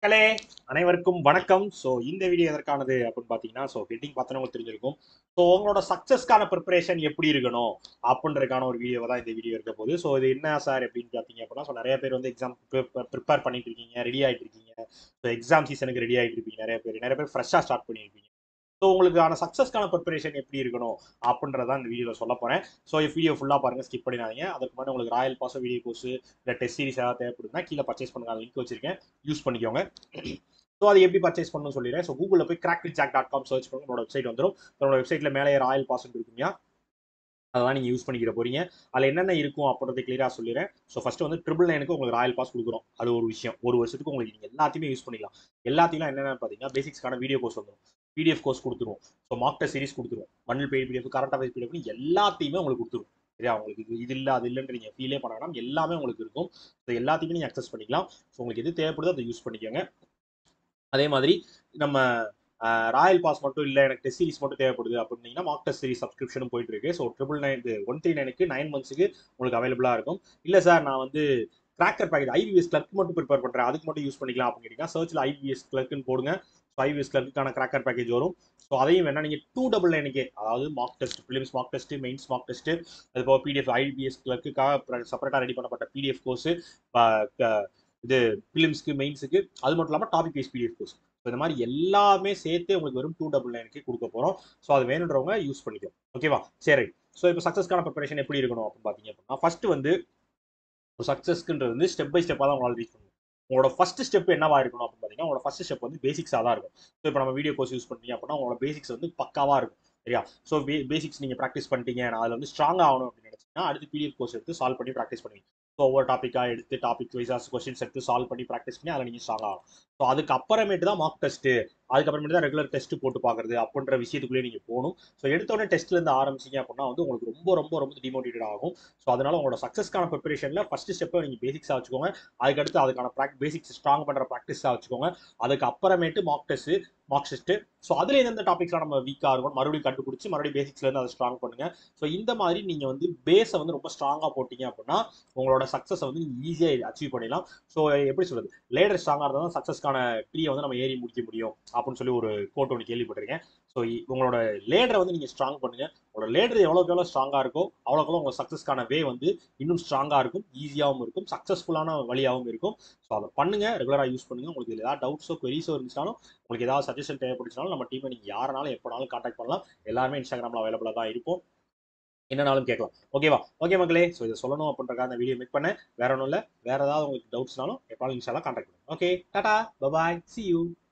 மக்களே அனைவருக்கும் வணக்கம் ஸோ இந்த வீடியோ எதற்கானது அப்படின்னு பார்த்தீங்கன்னா ஸோ ஹெட்டிங் பார்த்தோன்னா உங்களுக்கு தெரிஞ்சிருக்கும் ஸோ உங்களோட சக்ஸஸ்க்கான ப்ரிப்பரேஷன் எப்படி இருக்கணும் அப்படின்றதுக்கான ஒரு வீடியோ தான் இந்த வீடியோ இருக்க போகுது ஸோ இது என்ன சார் எப்படின்னு பார்த்தீங்க அப்படின்னா ஸோ நிறைய பேர் வந்து எக்ஸாம் ப்ரிப்பேர் பண்ணிட்டு இருக்கீங்க ரெடி ஆகிட்டு இருக்கீங்க ஸோ எக்ஸாம் சீசனுக்கு ரெடி ஆகிட்டு இருப்பீங்க நிறைய பேர் நிறைய பேர் ஃப்ரெஷ்ஷாக ஸ்டார்ட் பண்ணியிருப்பீங்க ஸோ உங்களுக்கான சக்ஸஸ்க்கான ப்ரிப்பரேஷன் எப்படி இருக்கணும் அப்படின்றத இந்த வீடியோவில் சொல்ல போகிறேன் ஸோ வீடியோ ஃபுல்லாக பாருங்க ஸ்கிப் பண்ணிடாதீங்க அதுக்கு முன்னாடி உங்களுக்கு ராயல் பாஸ் வீடியோ கோர்ஸ் இல்லை டெஸ்ட் சீரிஸ் ஏதாவது தேவைப்படுதுன்னா கீழே பர்ச்சேஸ் பண்ணுங்க லிங்க் வச்சிருக்கேன் யூஸ் பண்ணிக்கோங்க ஸோ அது எப்படி பர்ச்சேஸ் பண்ணணும்னு சொல்லிடுறேன் ஸோ கூகுளில் போய் crack jack dot com search பண்ணுங்க உங்களோட வெப்சைட் வந்துடும் உங்களோட வெப்சைட்டில் மேலே ராயல் பாஸ் இருக்குங்க அதெல்லாம் நீங்கள் யூஸ் பண்ணிக்கிற போறீங்க அதில் என்னென்ன இருக்கும் அப்படின்றத கிளியராக சொல்லிடுறேன் ஸோ ஃபஸ்ட்டு வந்து ட்ரிபிள் நைனுக்கு உங்களுக்கு ராயல் பாஸ் கொடுக்குறோம் அது ஒரு விஷயம் ஒரு வருஷத்துக்கு உங்களுக்கு நீங்கள் எல்லாத்தையுமே யூஸ் பண்ணிக்கலாம் எல்லாத்தையும் என்னென்ன பார்த்தீங்கன்னா பேசிக்ஸ்க்கான வீடியோ கோர்ஸ் வந்துடும் பிடிஎஃப் கோர்ஸ் கொடுத்துருவோம் ஸோ மாக் டெஸ்ட் சீரிஸ் கொடுத்துருவோம் மண்ணில் paid PDF current affairs PDF எல்லாத்தையுமே உங்களுக்கு கொடுத்துரும் சரியா உங்களுக்கு இது இது இல்லை அது இல்லைன்ற நீங்கள் ஃபீலே பண்ண வேணாம் எல்லாமே உங்களுக்கு இருக்கும் ஸோ எல்லாத்தையுமே நீங்கள் அக்சஸ் பண்ணிக்கலாம் ஸோ உங்களுக்கு எது தேவைப்படுதோ அதை யூஸ் பண்ணிக்கோங்க அதே மாதிரி நம்ம ராயல் பாஸ் மட்டும் இல்லை எனக்கு டெஸ்ட் சீரிஸ் மட்டும் தேவைப்படுது அப்படின்னீங்கன்னா மாக் டெஸ்ட் சீரிஸ் சப்ஸ்கிரிப்ஷனும் போயிட்டு இருக்கு so triple nine one three நைனுக்கு நைன் மந்த்ஸுக்கு உங்களுக்கு அவைலபிளாக இருக்கும் இல்லை சார் நான் வந்து கிராக்கர் பேக்கெட் ஐபிஎஸ் கிளர்க் மட்டும் ப்ரிப்பேர் பண்ணுறேன் அதுக்கு மட்டும் யூஸ் பண்ணிக்கலாம் அப்படின்னு கேட்டிங்கன்னா சர்ச்சில் ஐபிஎஸ் கிளர்க்குன்னு போடுங்க ஸோ ஐபிஎஸ் கிளர்க்குக்கான கிராக்கர் பேக்கேஜ் வரும் ஸோ அதையும் வேணா நீங்கள் டூ டபுள் நைனுக்கே அதாவது mark test films mark test mains mark test அது போக பிடிஎஃப் ஐபிஎஸ் கிளர்க்குக்காக செப்பரேட்டாக ரெடி பண்ணப்பட்ட பிடிஎஃப் கோர்ஸ் இது ஃபிலிம்ஸ்க்கு மெயின்ஸுக்கு அது மட்டும் இல்லாமல் topic wise PDF course so இந்த மாதிரி எல்லாமே சேர்த்து உங்களுக்கு வெறும் டூ டபுள் நைனுக்கு கொடுக்க போகிறோம் ஸோ அது வேணுன்றவங்க யூஸ் பண்ணிக்கலாம் ஓகேவா சரி ஸோ இப்போ சக்ஸஸ்க்கான ப்ரிப்பரேஷன் எப்படி இருக்கணும் அப்படின்னு பார்த்தீங்க அப்படின்னா ஃபர்ஸ்ட் வந்து ஒரு சக்ஸஸ்க்குன்றது வந்து ஸ்டெப் பை ஸ்டெப்பாக தான் உங்களால் ரீச் பண்ணணும் உங்களோட ஃபர்ஸ்ட் ஸ்டெப் என்னவா இருக்கணும் அப்படின்னு பார்த்தீங்கன்னா உங்களோட ஃபர்ஸ்ட் ஸ்டெப் வந்து பேசிக்ஸாக தான் இருக்கும் ஸோ இப்போ நம்ம வீடியோ கோர்ஸ் யூஸ் பண்ணீங்க அப்படின்னா உங்களோட பேசிக்ஸ் வந்து பக்காவாக இருக்கும் சரியா ஸோ பே பேசிக்ஸ் நீங்கள் ப்ராக்டிஸ் பண்ணிட்டீங்க நான் அதில் வந்து ஸ்ட்ராங் ஆகணும் அப்படின்னு நினச்சிங்கன்னா அடுத்து பிடிஎஃப் கோர்ஸ் எடுத்து சால்வ் பண்ணி ப்ராக்டிஸ் பண்ணுவீங்க ஸோ ஒவ்வொரு டாப்பிக்காக எடுத்து டாபிக் வைஸாக கொஸ்டின்ஸ் எடுத்து சால்வ் பண்ணி ப்ராக்டிஸ் பண்ணி அதில் நீங்கள் ஸ்ட்ராங் ஆகலாம் ஸோ அதுக்கு அப்புறமேட்டு தான் மார்க் டெஸ்ட்டு அதுக்கப்புறமேட்டு தான் ரெகுலர் டெஸ்ட் போட்டு பார்க்குறது அப்படின்ற விஷயத்துக்குள்ளே நீங்கள் போகணும் ஸோ எடுத்தோடனே டெஸ்ட்லேருந்து ஆரம்பிச்சிங்க அப்படின்னா வந்து உங்களுக்கு ரொம்ப ரொம்ப ரொம்ப டிமோட்டிவேட் ஆகும் ஸோ அதனால உங்களோட சக்ஸஸ்க்கான ப்ரிப்பரேஷனில் ஃபஸ்ட் ஸ்டெப்பை நீங்கள் பேசிக்ஸாக வச்சுக்கோங்க அதுக்கடுத்து அதுக்கான ப்ராக் பேசிக்ஸ் ஸ்ட்ராங் பண்ணுற ப்ராக்டிஸாக வச்சுக்கோங்க அதுக்கு அப்புறமேட்டு mark test mark test so அதில் எந்தெந்த டாபிக்ஸ்லாம் நம்ம வீக்காக இருக்கும் மறுபடியும் கண்டுபிடிச்சி மறுபடியும் பேசிக்ஸ்லேருந்து அதை ஸ்ட்ராங் பண்ணுங்கள் ஸோ இந்த மாதிரி நீங்கள் வந்து பேஸை வந்து ரொம்ப ஸ்ட்ராங்காக போட்டிங்க அப்படின்னா உங்களோட சக்ஸஸை வந்து நீங்கள் ஈஸியாக அச்சீவ் பண்ணிடலாம் ஸோ எப்படி சொல்கிறது லேடர் ஸ்ட்ராங்காக இருந்தால் தான் சக்ஸஸ்க்கான ட்ரீயை வந்து நம்ம ஏறி முடிக்க முடியும் அப்படின்னு சொல்லி ஒரு கோட் ஒன்று கேள்விப்பட்டிருக்கேன் ஸோ உங்களோட லேடரை வந்து நீங்கள் ஸ்ட்ராங் பண்ணுங்கள் உங்களோட லேடர் எவ்வளோக்கு எவ்வளோ ஸ்ட்ராங்காக இருக்கோ அவ்வளோக்கு உங்கள் சக்ஸஸ்க்கான வே வந்து இன்னும் ஸ்ட்ராங்காக இருக்கும் ஈஸியாகவும் இருக்கும் சக்ஸஸ்ஃபுல்லான வழியாகவும் இருக்கும் ஸோ அதை பண்ணுங்கள் ரெகுலராக யூஸ் பண்ணுங்கள் உங்களுக்கு இதில் ஏதாவது டவுட்ஸோ queries இருந்துச்சாலும் உங்களுக்கு ஏதாவது சஜஷன் தேவைப்பட்டுச்சுனாலும் நம்ம டீமை நீங்கள் யாரனாலும் எப்போனாலும் காண்டாக்ட் பண்ணலாம் எல்லாருமே இன்ஸ்டாகிராமில் அவைலபிளாக தான் இருப்போம் என்னனாலும் கேட்கலாம் ஓகேவா ஓகே மக்களே ஸோ இதை சொல்லணும் அப்படின்றக்காக அந்த வீடியோ மேக் பண்ணேன் வேற ஒன்றும் இல்லை வேற ஏதாவது உங்களுக்கு டவுட்ஸ்னாலும் எப்போனாலும் இன்ஸ்டாலாம் காண்டாக்ட் பண்ணுங்க okay tata bye bye see you